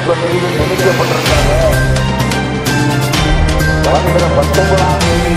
தொகுதியில் நியமிக்கப்பட்டிருக்காங்க வருகிற பத்தொன்பதாம் தேதி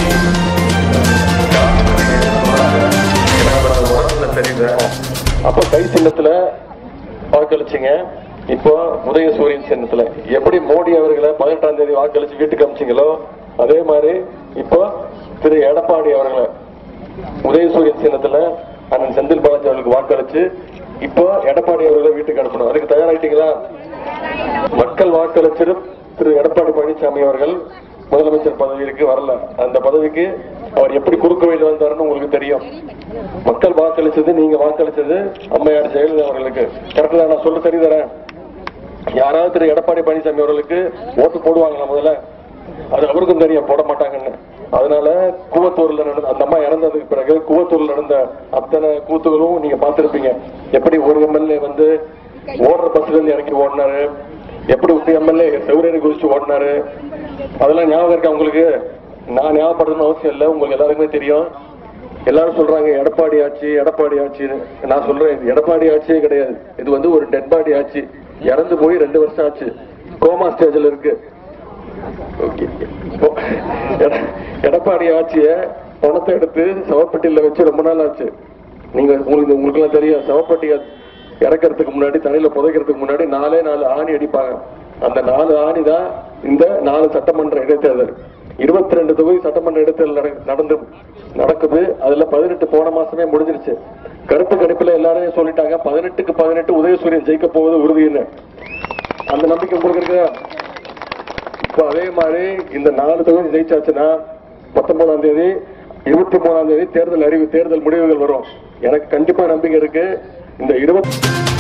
தெரியல அப்போ கை சின்னத்துல வாக்களிச்சீங்க இப்போ உதயசூரியன் சின்னத்துல எப்படி மோடி அவர்களை பதினெட்டாம் தேதி வாக்களிச்சு வீட்டுக்கு அமிச்சிங்களோ அதே மாதிரி இப்போ திரு எடப்பாடி அவர்களை உதயசூரியன் சின்னத்துல அண்ணன் செந்தில் பாலாஜி அவர்களுக்கு வாக்களிச்சு இப்போ எடப்பாடி அவர்களை வீட்டுக்கு அனுப்பணும் அதுக்கு தயாராயிட்டீங்களா மக்கள் வாக்களிச்சிரு திரு எடப்பாடி பழனிசாமி அவர்கள் முதலமைச்சர் பதவிக்கு வரல அந்த பதவிக்கு அவர் எப்படி குறுக்கு வழியில் வந்தாருன்னு உங்களுக்கு தெரியும் மக்கள் வாக்களிச்சது நீங்க வாக்களிச்சது அம்மையார் ஜெயலலிதா அவர்களுக்கு கரெக்டா நான் சொல்ல சரி தரேன் யாராவது திரு எடப்பாடி பழனிசாமி அவர்களுக்கு ஓட்டு போடுவாங்களா முதல்ல அது அவருக்கும் தெரியும் போட மாட்டாங்கன்னு அதனால கூவத்தூர்ல நடந்த அந்த அம்மா இறந்ததுக்கு பிறகு கூவத்தூர்ல நடந்த அத்தனை கூத்துகளும் நீங்க பார்த்திருப்பீங்க எப்படி ஒரு எம்எல்ஏ வந்து ஓடுற பஸ்ல இருந்து இறங்கி ஓடினாரு எப்படி ஒரு எம்எல்ஏ செவ்வரேறி குதிச்சு ஓடினாரு அதெல்லாம் ஞாபகம் இருக்கா உங்களுக்கு நான் ஞாபகப்படுறதுன்னு அவசியம் இல்லை உங்களுக்கு எல்லாருக்குமே தெரியும் எல்லாரும் சொல்றாங்க எடப்பாடி ஆட்சி எடப்பாடி ஆட்சின்னு நான் சொல்றேன் இது எடப்பாடி ஆட்சியே கிடையாது இது வந்து ஒரு டெட் பாடி ஆட்சி இறந்து போய் ரெண்டு வருஷம் ஆச்சு கோமா ஸ்டேஜ்ல இருக்கு Okay. இப்போ எட- எடப்பாடி ஆட்சிய பணத்தை எடுத்து சவப்பட்டியில வச்சு ரொம்ப நாள் ஆச்சு நீங்க உங்களுக்கு உங்களுக்கு எல்லாம் தெரியும் சவப்பட்டிய இறக்கறதுக்கு முன்னாடி தண்ணியில புதைக்கிறதுக்கு முன்னாடி நாலே நாலு ஆணி அடிப்பாங்க அந்த நாலு ஆணி தான் இந்த நாலு சட்டமன்ற இடைத்தேர்தல் இருபத்தி ரெண்டு தொகுதி சட்டமன்ற இடைத்தேர்தல் நட- நடந்து நடக்குது அதுல பதினெட்டு போன மாசமே முடிஞ்சிருச்சு கருத்து கணிப்புல எல்லாரும் சொல்லிட்டாங்க பதினெட்டுக்கு பதினெட்டு உதயசூரியன் ஜெயிக்க போவது உறுதின்னு அந்த நம்பிக்கை உங்களுக்கு இருக்கா இப்போ அதே மாதிரி இந்த நாலு தொகுதி ஜெயிச்சாச்சுன்னா பத்தொன்பதாம் தேதி இருபத்தி மூணாம் தேதி தேர்தல் அறிவு தேர்தல் முடிவுகள் வரும் எனக்கு கண்டிப்பா நம்பிக்கை இருக்கு இந்த இருபத்தி